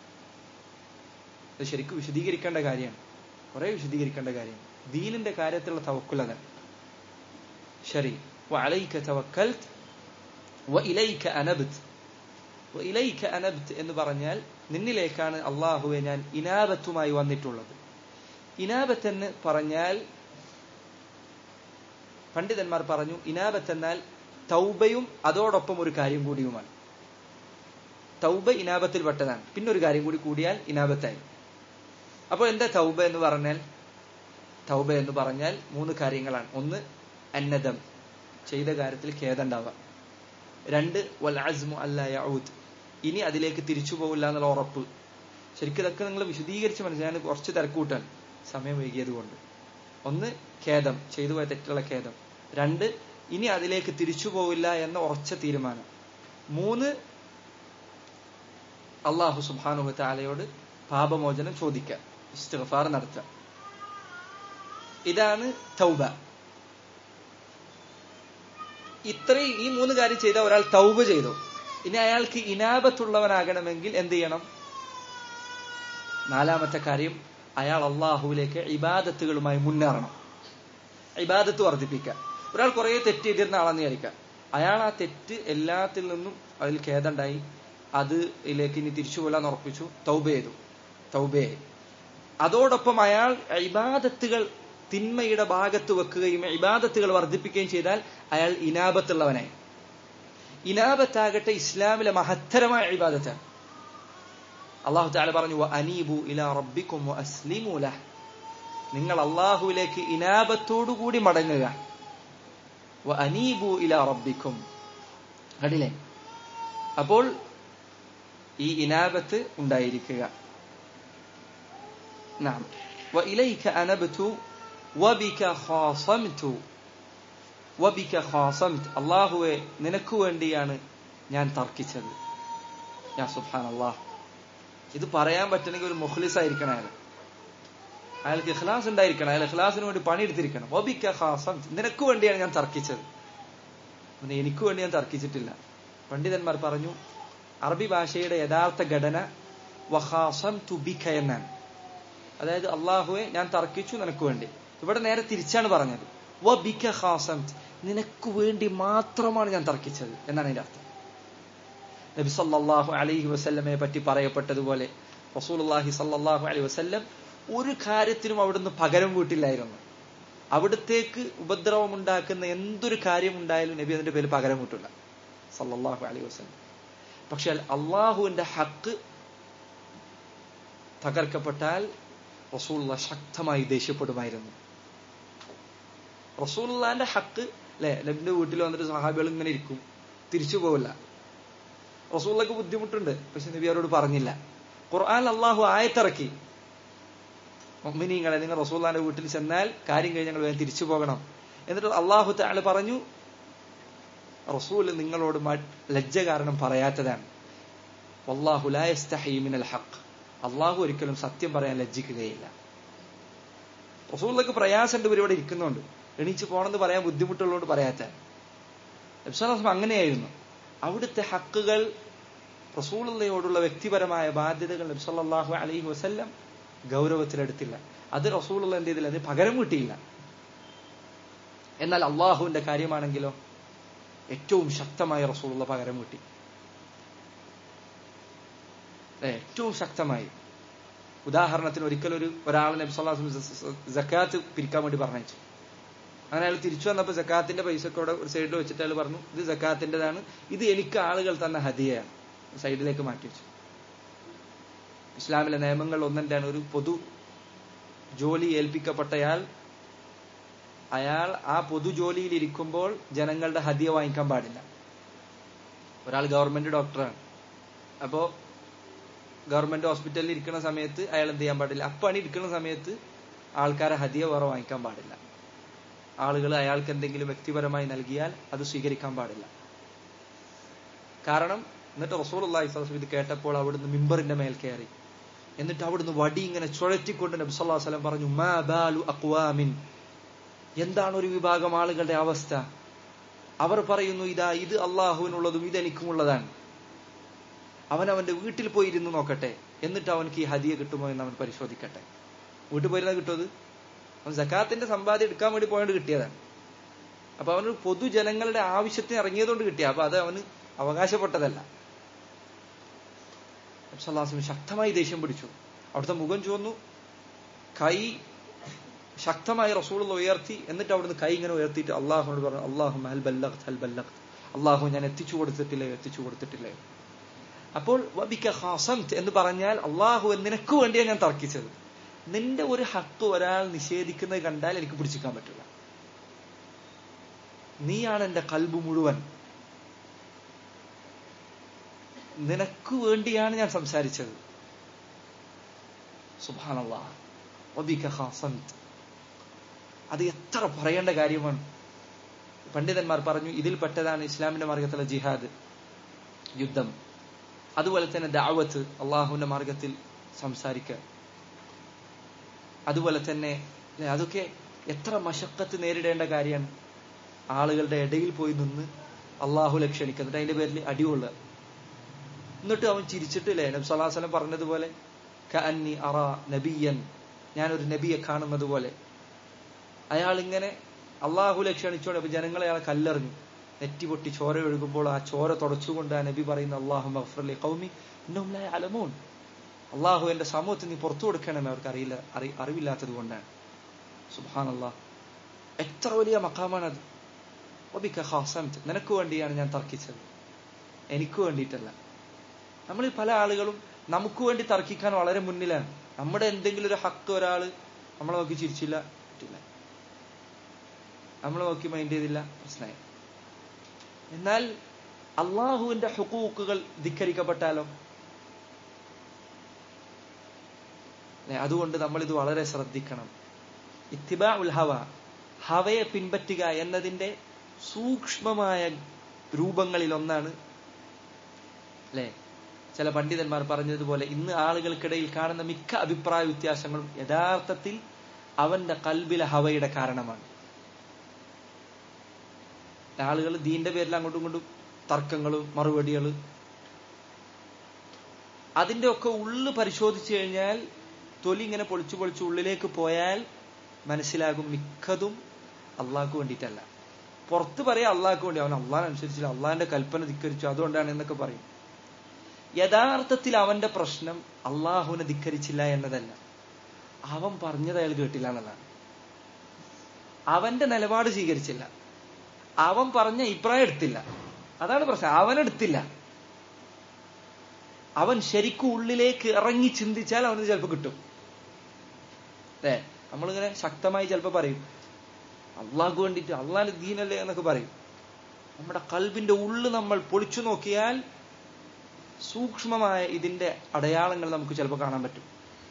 അത് ശരിക്കും വിശദീകരിക്കേണ്ട കാര്യമാണ് കുറെ വിശദീകരിക്കേണ്ട കാര്യമാണ് ദീനിന്റെ കാര്യത്തിലുള്ള തവക്കുൽ അതാണ് ശരി وعليك توكلت وإليك أنبت وإليك أنبت എന്ന് പറഞ്ഞാൽ നിന്നിലേക്കാണ് അള്ളാഹുവെ ഞാൻ ഇനാബത്തുമായി വന്നിട്ടുള്ളത് ഇനാബത്ത് എന്ന് പറഞ്ഞാൽ പണ്ഡിതന്മാർ പറഞ്ഞു ഇനാബത്ത് എന്നാൽ തൗബയും അതോടൊപ്പം ഒരു കാര്യം കൂടിയുമാണ് തൗബ ഇനാബത്തിൽ പെട്ടതാണ് പിന്നെ ഒരു കാര്യം കൂടി കൂടിയാൽ ഇനാബത്തായി അപ്പോൾ എന്താ തൗബ എന്ന് പറഞ്ഞാൽ തൗബ എന്ന് പറഞ്ഞാൽ മൂന്ന് കാര്യങ്ങളാണ് ഒന്ന് അന്നദം ചെയ്ത കാര്യത്തിൽ ഖേദമുണ്ടാവുക രണ്ട് വൽ അസ്മു അല്ല യഊദ് ഇനി അതിലേക്ക് തിരിച്ചു പോകില്ല എന്നുള്ള ഉറപ്പ് ശരിക്കും ഇതൊക്കെ നിങ്ങൾ വിശദീകരിച്ച് മനസ്സിലാൻ കുറച്ച് തിരക്കൂട്ടാൻ സമയം വൈകിയത് കൊണ്ട് ഒന്ന് ഖേദം ചെയ്തു പോയ തെറ്റുള്ള ഖേദം രണ്ട് ഇനി അതിലേക്ക് തിരിച്ചു പോവില്ല എന്ന ഉറച്ച തീരുമാനം മൂന്ന് അള്ളാഹു സുബാനുഹു താലയോട് പാപമോചനം ചോദിക്കുക ഇസ്തിഗ്ഫാർ നടത്തുക ഇതാണ് തൗബ ഇത്രയും ഈ മൂന്ന് കാര്യം ചെയ്ത ഒരാൾ തൗബ ചെയ്തു ഇനി അയാൾക്ക് ഇനാപത്തുള്ളവനാകണമെങ്കിൽ എന്ത് ചെയ്യണം നാലാമത്തെ കാര്യം അയാൾ അള്ളാഹുവിലേക്ക് ഇബാദത്തുകളുമായി മുന്നേറണം ഇബാദത്ത് വർദ്ധിപ്പിക്കുക ഒരാൾ കുറെ തെറ്റ് ചെയ്തിരുന്ന ആളെന്ന് വിചാരിക്കുക അയാൾ ആ തെറ്റ് എല്ലാത്തിൽ നിന്നും അതിൽ ഖേദമുണ്ടായി അത് ഇതിലേക്ക് ഇനി തിരിച്ചു കൊല്ലാൻ ഉറപ്പിച്ചു തൗബ ചെയ്തു തൗബയായി അതോടൊപ്പം അയാൾ ഇബാദത്തുകൾ തിന്മയുടെ ഭാഗത്ത് വെക്കുകയും ഇബാദത്തുകൾ വർദ്ധിപ്പിക്കുകയും ചെയ്താൽ അയാൾ ഇനാബത്തുള്ളവനായി ഇനാബത്താകട്ടെ ഇസ്ലാമിലെ മഹത്തരമായ ഇബാദത്താണ് അള്ളാഹു താല പറഞ്ഞു അനീബു ഇലാ റബ്ബിക്കും അസ്ലിമു ലഹ് നിങ്ങൾ അള്ളാഹുവിലേക്ക് ഇനാബത്തോടുകൂടി മടങ്ങുക അനീബു ഇലാ റബ്ബിക്കും കണ്ടില്ലേ അപ്പോൾ ഈ ഇനാബത്ത് ഉണ്ടായിരിക്കുക നാം وإليك أنبت وبك خاصمت وبك خاصمت അള്ളാഹുവെ നിനക്ക് വേണ്ടിയാണ് ഞാൻ തർക്കിച്ചത് യാ സുബ്ഹാൻ അള്ളാഹ് ഇത് പറയാൻ പറ്റണമെങ്കിൽ ഒരു മുഖ്ലിസ് ആയിരിക്കണം അയാൾ അയാൾക്ക് ഇഖ്ലാസ് ഉണ്ടായിരിക്കണം അയാൾ ഇഖ്ലാസിന് വേണ്ടി പണിയെടുത്തിരിക്കണം ഒബിക്ക ഹാസം നിനക്ക് വേണ്ടിയാണ് ഞാൻ തർക്കിച്ചത് പിന്നെ എനിക്ക് വേണ്ടി ഞാൻ തർക്കിച്ചിട്ടില്ല പണ്ഡിതന്മാർ പറഞ്ഞു അറബി ഭാഷയുടെ യഥാർത്ഥ ഘടന വഹാസം തുബിക്ക എന്നാണ് അതായത് അള്ളാഹുവെ ഞാൻ തർക്കിച്ചു നിനക്ക് വേണ്ടി ഇവിടെ നേരെ തിരിച്ചാണ് പറഞ്ഞത് വബിക്ക ഹാസം നിനക്ക് വേണ്ടി മാത്രമാണ് ഞാൻ തർക്കിച്ചത് എന്നാണ് അതിന്റെ അർത്ഥം നബി സല്ലല്ലാഹു അലൈഹി വസല്ലമയെ പറ്റി പറയപ്പെട്ടതുപോലെ റസൂലുള്ളാഹി സല്ലല്ലാഹു അലൈഹി വസല്ലം ഒരു കാര്യത്തിനും അവിടുന്ന് പകരം വീട്ടില്ലായിരുന്നു അവിടത്തേക്ക് ഉപദ്രവമുണ്ടാക്കുന്ന എന്തൊരു കാര്യം ഉണ്ടായാലും നബി അതിന്റെ പേര് പകരം വീട്ടില്ല സല്ലല്ലാഹു അലൈഹി വസല്ലം പക്ഷെ അള്ളാഹുവിന്റെ ഹക്ക് തകർക്കപ്പെട്ടാൽ റസൂള്ള ശക്തമായി ദേഷ്യപ്പെടുമായിരുന്നു റസൂള്ളാന്റെ ഹക്ക് അല്ലെ നബിന്റെ വീട്ടിൽ വന്നിട്ട് സഹാബികൾ ഇങ്ങനെ ഇരിക്കും തിരിച്ചു പോവില്ല റസൂള്ളക്ക് ബുദ്ധിമുട്ടുണ്ട് പക്ഷെ നബി അവരോട് പറഞ്ഞില്ല ഖുർആൻ അള്ളാഹു ആയത്തിറക്കി മൊമിനിങ്ങളെ നിങ്ങൾ റസൂള്ളാന്റെ വീട്ടിൽ ചെന്നാൽ കാര്യം കഴിഞ്ഞ് ഞങ്ങൾ വേഗം തിരിച്ചു പോകണം എന്നിട്ട് അള്ളാഹു താള് പറഞ്ഞു റസൂൽ നിങ്ങളോട് ലജ്ജ കാരണം പറയാത്തതാണ് വല്ലാഹു മിനൽ ഹഖ് അള്ളാഹു ഒരിക്കലും സത്യം പറയാൻ ലജ്ജിക്കുകയില്ല റസൂലിലേക്ക് പ്രയാസമുണ്ട് ഇവരിവിടെ ഇരിക്കുന്നുണ്ട് എണീച്ച് പോണെന്ന് പറയാൻ ബുദ്ധിമുട്ടുള്ളതുകൊണ്ട് പറയാത്ത നബ്സാസം അങ്ങനെയായിരുന്നു അവിടുത്തെ ഹക്കുകൾ റസൂളയോടുള്ള വ്യക്തിപരമായ ബാധ്യതകൾ നബ്സല്ലാഹു അലൈഹി വസല്ലം ഗൗരവത്തിലെടുത്തില്ല അത് റസൂലുള്ള എന്ത് ചെയ്തില്ല അത് പകരം കിട്ടിയില്ല എന്നാൽ അള്ളാഹുവിന്റെ കാര്യമാണെങ്കിലോ ഏറ്റവും ശക്തമായ റസൂലുള്ള പകരം കിട്ടി ഏറ്റവും ശക്തമായി ഉദാഹരണത്തിന് ഒരിക്കലും ഒരു ഒരാൾ നബി സല്ലാഹു ജക്കാത്ത് പിരിക്കാൻ വേണ്ടി പറഞ്ഞു അങ്ങനെ അയാൾ തിരിച്ചു വന്നപ്പോൾ ജക്കാത്തിന്റെ പൈസക്കോടെ ഒരു സൈഡിൽ വെച്ചിട്ട് അയാൾ പറഞ്ഞു ഇത് ജക്കാത്തിൻ്റെതാണ് ഇത് എനിക്ക് ആളുകൾ തന്ന ഹദിയയാണ് സൈഡിലേക്ക് മാറ്റി വെച്ചു ഇസ്ലാമിലെ നിയമങ്ങൾ ഒന്നെന്താണ് ഒരു പൊതു ജോലി ഏൽപ്പിക്കപ്പെട്ടയാൾ അയാൾ ആ പൊതുജോലിയിൽ ഇരിക്കുമ്പോൾ ജനങ്ങളുടെ ഹദിയ വാങ്ങിക്കാൻ പാടില്ല ഒരാൾ ഗവൺമെന്റ് ഡോക്ടറാണ് അപ്പോ ഗവൺമെന്റ് ഹോസ്പിറ്റലിൽ ഇരിക്കുന്ന സമയത്ത് അയാൾ എന്ത് ചെയ്യാൻ പാടില്ല അപ്പണി ഇരിക്കുന്ന സമയത്ത് ആൾക്കാരെ ഹദിയ വേറെ വാങ്ങിക്കാൻ പാടില്ല ആളുകൾ അയാൾക്ക് എന്തെങ്കിലും വ്യക്തിപരമായി നൽകിയാൽ അത് സ്വീകരിക്കാൻ പാടില്ല കാരണം എന്നിട്ട് റസൂൽ അള്ളാഹി ഇത് കേട്ടപ്പോൾ അവിടുന്ന് മിമ്പറിന്റെ മേൽ കയറി എന്നിട്ട് അവിടുന്ന് വടി ഇങ്ങനെ ചുഴറ്റിക്കൊണ്ട് നബി സല്ലല്ലാഹു അലൈഹി വസല്ലം പറഞ്ഞു മാ ബാലു അക്വാമിൻ എന്താണ് ഒരു വിഭാഗം ആളുകളുടെ അവസ്ഥ അവർ പറയുന്നു ഇതാ ഇത് അള്ളാഹുവിനുള്ളതും ഇത് എനിക്കുമുള്ളതാണ് അവൻ അവന്റെ വീട്ടിൽ പോയി ഇരുന്ന് നോക്കട്ടെ എന്നിട്ട് അവനക്ക് ഈ ഹദിയ കിട്ടുമോ എന്ന് അവൻ പരിശോധിക്കട്ടെ വീട്ടിൽ പോയിരുന്ന കിട്ടുമത് അവൻ സക്കാത്തിന്റെ സമ്പാദ്യം എടുക്കാൻ വേണ്ടി പോയോണ്ട് കിട്ടിയതാണ് അപ്പൊ അവന് പൊതുജനങ്ങളുടെ ആവശ്യത്തിന് ഇറങ്ങിയതുകൊണ്ട് കിട്ടിയ അപ്പൊ അത് അവന് അവകാശപ്പെട്ടതല്ല അബ്സല്ലാസ്ലം ശക്തമായി ദേഷ്യം പിടിച്ചു അവിടുത്തെ മുഖം ചുവന്നു കൈ ശക്തമായി റസൂൾ ഉയർത്തി എന്നിട്ട് അവിടുന്ന് കൈ ഇങ്ങനെ ഉയർത്തിയിട്ട് അള്ളാഹുനോട് പറഞ്ഞു അള്ളാഹു ഹൽ ബല്ലഖ് ഹൽ ബല്ലഖ് അള്ളാഹു ഞാൻ എത്തിച്ചു കൊടുത്തിട്ടില്ലേ എത്തിച്ചു കൊടുത്തിട്ടില്ലേ അപ്പോൾ വബിക്ക ഹാസംത് എന്ന് പറഞ്ഞാൽ അള്ളാഹു നിനക്ക് വേണ്ടിയാണ് ഞാൻ തർക്കിച്ചത് നിന്റെ ഒരു ഹക്ക് ഒരാൾ നിഷേധിക്കുന്നത് കണ്ടാൽ എനിക്ക് പിടിച്ചിക്കാൻ പറ്റില്ല നീയാണ് എന്റെ കൽബ് മുഴുവൻ നിനക്ക് വേണ്ടിയാണ് ഞാൻ സംസാരിച്ചത് സുബാനല്ലാ അത് എത്ര പറയേണ്ട കാര്യമാണ് പണ്ഡിതന്മാർ പറഞ്ഞു ഇതിൽപ്പെട്ടതാണ് ഇസ്ലാമിന്റെ മാർഗത്തിലെ ജിഹാദ് യുദ്ധം അതുപോലെ തന്നെ ദാവത്ത് അള്ളാഹുവിന്റെ മാർഗത്തിൽ സംസാരിക്കുക അതുപോലെ തന്നെ അതൊക്കെ എത്ര മശക്കത്ത് നേരിടേണ്ട കാര്യമാണ് ആളുകളുടെ ഇടയിൽ പോയി നിന്ന് അള്ളാഹു ലക്ഷണിക്കുക അതിന്റെ പേരിൽ അടികൊള്ളുക എന്നിട്ട് അവൻ ചിരിച്ചിട്ടില്ലേ നബി സല്ലാഹുലം പറഞ്ഞതുപോലെ കഅന്നി അറ നബിയൻ ഞാനൊരു നബിയെ കാണുന്നത് പോലെ അയാൾ ഇങ്ങനെ അള്ളാഹു ലക്ഷണിച്ചോണ്ട് അപ്പൊ ജനങ്ങളെ അയാളെ കല്ലെറിഞ്ഞു നെറ്റി പൊട്ടി ചോര ഒഴുകുമ്പോൾ ആ ചോര തുടച്ചുകൊണ്ട് ആ നബി പറയുന്ന അള്ളാഹു മഫ്രലി കൗമി ഇന്നുംലായ അലമോൻ അള്ളാഹു എന്റെ സമൂഹത്തിൽ നീ പുറത്തു കൊടുക്കണമെന്ന് അവർക്ക് അറിയില്ല അറി അറിവില്ലാത്തത് കൊണ്ടാണ് സുബാൻ അള്ളാഹ് എത്ര വലിയ മക്കാമാണത് ഒബിക്ക ഹാസംത് നിനക്ക് വേണ്ടിയാണ് ഞാൻ തർക്കിച്ചത് എനിക്ക് വേണ്ടിയിട്ടല്ല നമ്മൾ പല ആളുകളും നമുക്ക് വേണ്ടി തർക്കിക്കാൻ വളരെ മുന്നിലാണ് നമ്മുടെ എന്തെങ്കിലും ഒരു ഹക്ക് ഒരാൾ നമ്മളെ നോക്കി ചിരിച്ചില്ല പറ്റില്ല നമ്മളെ നോക്കി മൈൻഡ് ചെയ്തില്ല പ്രശ്നമായി എന്നാൽ അള്ളാഹുവിന്റെ ഹുക്കൂക്കുകൾ ധിക്കരിക്കപ്പെട്ടാലോ അതുകൊണ്ട് നമ്മൾ ഇത് വളരെ ശ്രദ്ധിക്കണം ഇത്തിബാ ഉൽ ഹവ ഹവയെ പിൻപറ്റുക എന്നതിന്റെ സൂക്ഷ്മമായ രൂപങ്ങളിൽ ഒന്നാണ് അല്ലെ ചില പണ്ഡിതന്മാർ പറഞ്ഞതുപോലെ ഇന്ന് ആളുകൾക്കിടയിൽ കാണുന്ന മിക്ക അഭിപ്രായ വ്യത്യാസങ്ങളും യഥാർത്ഥത്തിൽ അവന്റെ കൽബിലെ ഹവയുടെ കാരണമാണ് ആളുകൾ ദീന്റെ പേരിൽ അങ്ങോട്ടും ഇങ്ങോട്ടും തർക്കങ്ങളും മറുപടികളും അതിന്റെ ഒക്കെ ഉള്ളു പരിശോധിച്ചു കഴിഞ്ഞാൽ തൊലി ഇങ്ങനെ പൊളിച്ചു പൊളിച്ചു ഉള്ളിലേക്ക് പോയാൽ മനസ്സിലാകും മിക്കതും അള്ളാഹ്ക്ക് വേണ്ടിയിട്ടല്ല പുറത്ത് പറയാം അള്ളാഹ്ക്ക് വേണ്ടി അവൻ അള്ളാഹിനനുസരിച്ചില്ല അള്ളാഹിന്റെ കൽപ്പന ധിക്കരിച്ചു അതുകൊണ്ടാണ് എന്നൊക്കെ പറയും യഥാർത്ഥത്തിൽ അവന്റെ പ്രശ്നം അള്ളാഹുവിനെ ധിക്കരിച്ചില്ല എന്നതല്ല അവൻ പറഞ്ഞത് അയാൾ കേട്ടില്ല എന്നതാണ് അവന്റെ നിലപാട് സ്വീകരിച്ചില്ല അവൻ പറഞ്ഞ അഭിപ്രായം എടുത്തില്ല അതാണ് പ്രശ്നം അവനെടുത്തില്ല അവൻ ശരിക്കും ഉള്ളിലേക്ക് ഇറങ്ങി ചിന്തിച്ചാൽ അവന് ചിലപ്പോൾ കിട്ടും അല്ലേ നമ്മളിങ്ങനെ ശക്തമായി ചിലപ്പോൾ പറയും അള്ളാഹ്ക്ക് വേണ്ടിയിട്ട് അള്ളാഹിന്റെ ദീനല്ലേ എന്നൊക്കെ പറയും നമ്മുടെ കൽബിന്റെ ഉള്ളു നമ്മൾ പൊളിച്ചു നോക്കിയാൽ സൂക്ഷ്മമായ ഇതിന്റെ അടയാളങ്ങൾ നമുക്ക് ചിലപ്പോൾ കാണാൻ പറ്റും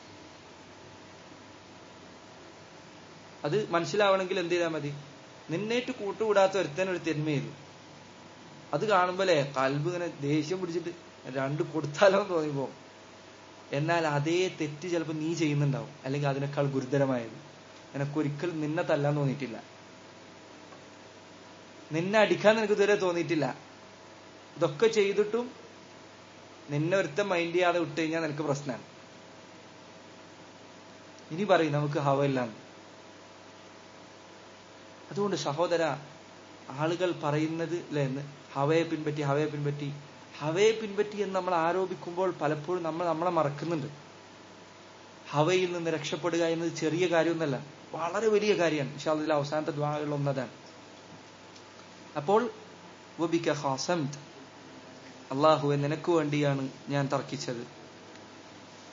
അത് മനസ്സിലാവണമെങ്കിൽ എന്ത് ചെയ്താൽ മതി നിന്നേറ്റ് കൂട്ടുകൂടാത്ത ഒരുത്തൻ ഒരു തിന്മ ചെയ്തു അത് കാണുമ്പോലേ കൽബ് ഇങ്ങനെ ദേഷ്യം പിടിച്ചിട്ട് രണ്ട് കൊടുത്താലോ എന്ന് തോന്നിപ്പോ എന്നാൽ അതേ തെറ്റ് ചിലപ്പോൾ നീ ചെയ്യുന്നുണ്ടാവും അല്ലെങ്കിൽ അതിനേക്കാൾ ഗുരുതരമായത് നിനക്കൊരിക്കലും നിന്നെ തല്ലാൻ തോന്നിയിട്ടില്ല നിന്നെ അടിക്കാൻ നിനക്ക് ഇതുവരെ തോന്നിയിട്ടില്ല ഇതൊക്കെ ചെയ്തിട്ടും നിന്നെ ഒരുത്തം മൈൻഡ് ചെയ്യാതെ വിട്ട് കഴിഞ്ഞാൽ നിനക്ക് പ്രശ്നമാണ് ഇനി പറയും നമുക്ക് ഹവ ഇല്ലാന്ന് അതുകൊണ്ട് സഹോദര ആളുകൾ പറയുന്നത് അല്ലെ ഹവയെ പിൻപറ്റി ഹവയെ പിൻപറ്റി ഹവയെ പിൻപറ്റി എന്ന് നമ്മൾ ആരോപിക്കുമ്പോൾ പലപ്പോഴും നമ്മൾ നമ്മളെ മറക്കുന്നുണ്ട് ഹവയിൽ നിന്ന് രക്ഷപ്പെടുക എന്നത് ചെറിയ കാര്യമൊന്നല്ല വളരെ വലിയ കാര്യമാണ് പക്ഷെ അതിൽ അവസാനത്തെ ദ്വാരകൾ ഒന്നതാണ് അപ്പോൾ അള്ളാഹുവെ നിനക്ക് വേണ്ടിയാണ് ഞാൻ തർക്കിച്ചത്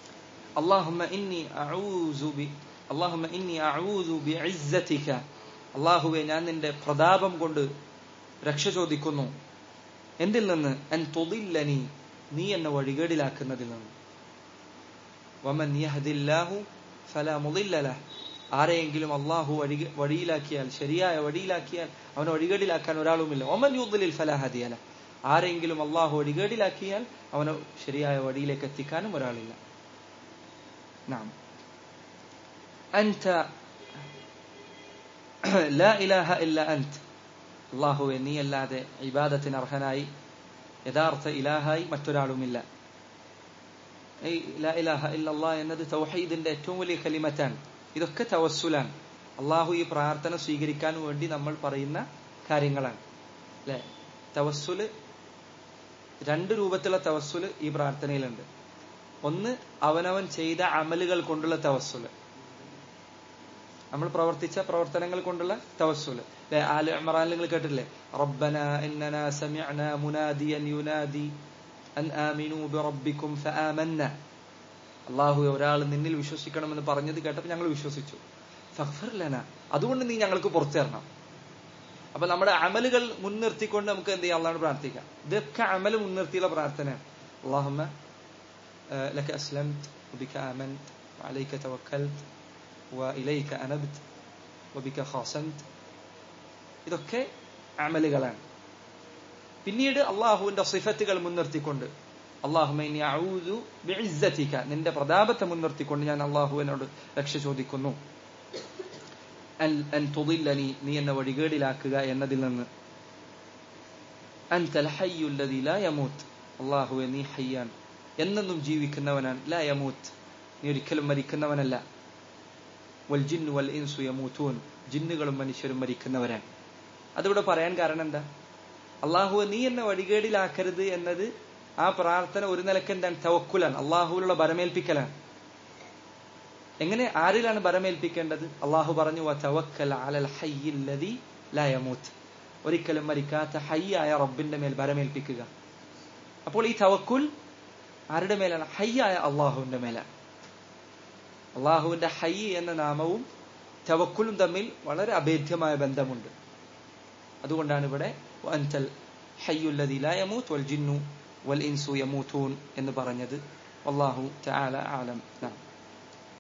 اللهم إني أعوذ ب اللهم إني أعوذ بعزتك അള്ളാഹുവെ ഞാൻ നിന്റെ പ്രതാപം കൊണ്ട് രക്ഷ ചോദിക്കുന്നു എന്തിൽ നിന്ന് അൻ തൊതില്ലനി നീ എന്നെ വഴികേടിലാക്കുന്നതിൽ നിന്ന് വമൻ യഹദില്ലാഹു ഫല മുതില്ലല ആരെയെങ്കിലും അള്ളാഹു വഴി വഴിയിലാക്കിയാൽ ശരിയായ വഴിയിലാക്കിയാൽ അവനെ വഴികേടിലാക്കാൻ ഒരാളുമില്ല ഒമൻ യുദ്ലിൽ ഫലാഹദിയല ആരെങ്കിലും അള്ളാഹു വഴികേടിലാക്കിയാൽ അവനെ ശരിയായ വഴിയിലേക്ക് എത്തിക്കാനും ഒരാളില്ല നാം അൻത ലാ ഇലാഹ ഇല്ല അൻത് അള്ളാഹുവെ നീ അല്ലാതെ ഇബാദത്തിന് അർഹനായി യഥാർത്ഥ ഇലാഹായി മറ്റൊരാളുമില്ല ഈ ലാ ഇലാഹ ഇല്ലല്ലാ എന്നത് തൗഹീദിന്റെ ഏറ്റവും വലിയ കലിമറ്റാണ് ഇതൊക്കെ തവസ്സുലാണ് അള്ളാഹു ഈ പ്രാർത്ഥന സ്വീകരിക്കാൻ വേണ്ടി നമ്മൾ പറയുന്ന കാര്യങ്ങളാണ് അല്ലെ തവസ്സുല് രണ്ട് രൂപത്തിലുള്ള തവസ്സുല് ഈ പ്രാർത്ഥനയിലുണ്ട് ഒന്ന് അവനവൻ ചെയ്ത അമലുകൾ കൊണ്ടുള്ള തവസ്സുല് നമ്മൾ പ്രവർത്തിച്ച പ്രവർത്തനങ്ങൾ കൊണ്ടുള്ള തവസ്സുല് അല്ലെ ആല് ഇമ്രാൻ നിങ്ങൾ കേട്ടിട്ടില്ലേ റബ്ബന ഇന്നന സമിഅന മുനാദിയൻ യുനാദി അൻ ആമിനു ബിറബ്ബിക്കും ഫആമന്ന അള്ളാഹു ഒരാൾ നിന്നിൽ വിശ്വസിക്കണമെന്ന് പറഞ്ഞത് കേട്ടപ്പോൾ ഞങ്ങൾ വിശ്വസിച്ചു ഫഗ്ഫിർ ലന അതുകൊണ്ട് നീ ഞങ്ങൾക്ക് പുറത്തു തരണം അപ്പൊ നമ്മുടെ അമലുകൾ മുൻനിർത്തിക്കൊണ്ട് നമുക്ക് എന്ത് ചെയ്യാം അള്ളാഹ് പ്രാർത്ഥിക്കാം ഇതൊക്കെ അമല് മുൻനിർത്തിയുള്ള പ്രാർത്ഥനയാണ് അള്ളാഹുമ്മ لك أسلمت وبك آمنت وعليك توكلت وإليك أنبت وبك خاصمت ഇതൊക്കെ അമലുകളാണ് പിന്നീട് അള്ളാഹുവിന്റെ സിഫത്തുകൾ മുൻനിർത്തിക്കൊണ്ട് അള്ളാഹുമൈനി ഔദു ബിഇസ്സതിക നിന്റെ പ്രതാപത്തെ മുൻനിർത്തിക്കൊണ്ട് ഞാൻ അള്ളാഹുവിനോട് രക്ഷ ചോദിക്കുന്നു അൻ അൻ തുദില്ലനി നീ എന്നെ വഴികേടിലാക്കുക എന്നതിൽ നിന്ന് അൻതൽ ഹയ്യുല്ലദി ലാ യമൂത്ത് അള്ളാഹുവെ നീ ഹയ്യാൻ എന്നെന്നും ജീവിക്കുന്നവനാണ് ലാ യമൂത്ത് നീ ഒരിക്കലും മരിക്കുന്നവനല്ല വൽ ജിന്നു വൽ ഇൻസു യമൂത്തൂൻ ജിന്നുകളും മനുഷ്യരും മരിക്കുന്നവരാണ് അതിവിടെ പറയാൻ കാരണം എന്താ അള്ളാഹുവെ നീ എന്നെ വഴികേടിലാക്കരുത് എന്നത് ആ പ്രാർത്ഥന ഒരു നിലക്ക് എന്താണ് തവക്കുലാണ് അള്ളാഹുവിലുള്ള ബരമേൽപ്പിക്കലാണ് എങ്ങനെ ആരിലാണ് ബരമേൽപ്പിക്കേണ്ടത് അള്ളാഹു പറഞ്ഞു തവക്കൽ അലൽ ഹയ്യില്ലദി ലാ യമൂത്ത് ഒരിക്കലും മരിക്കാത്ത ഹയ്യായ റബ്ബിന്റെ മേൽ ബരമേൽപ്പിക്കുക അപ്പോൾ ഈ തവക്കുൽ ആരുടെ മേലാണ് ഹയ്യായ അള്ളാഹുവിന്റെ മേലാണ് അള്ളാഹുവിന്റെ ഹൈ എന്ന നാമവും തവക്കുലും തമ്മിൽ വളരെ അഭേദ്യമായ ബന്ധമുണ്ട് അതുകൊണ്ടാണ് ഇവിടെ അൻതൽ ഹയ്യുല്ലദി ലാ യമൂത്ത് വൽ ജിന്നു വൽ ഇൻസു യമൂത്തൂൻ എന്ന് പറഞ്ഞത് അള്ളാഹു തആല ആലം നാം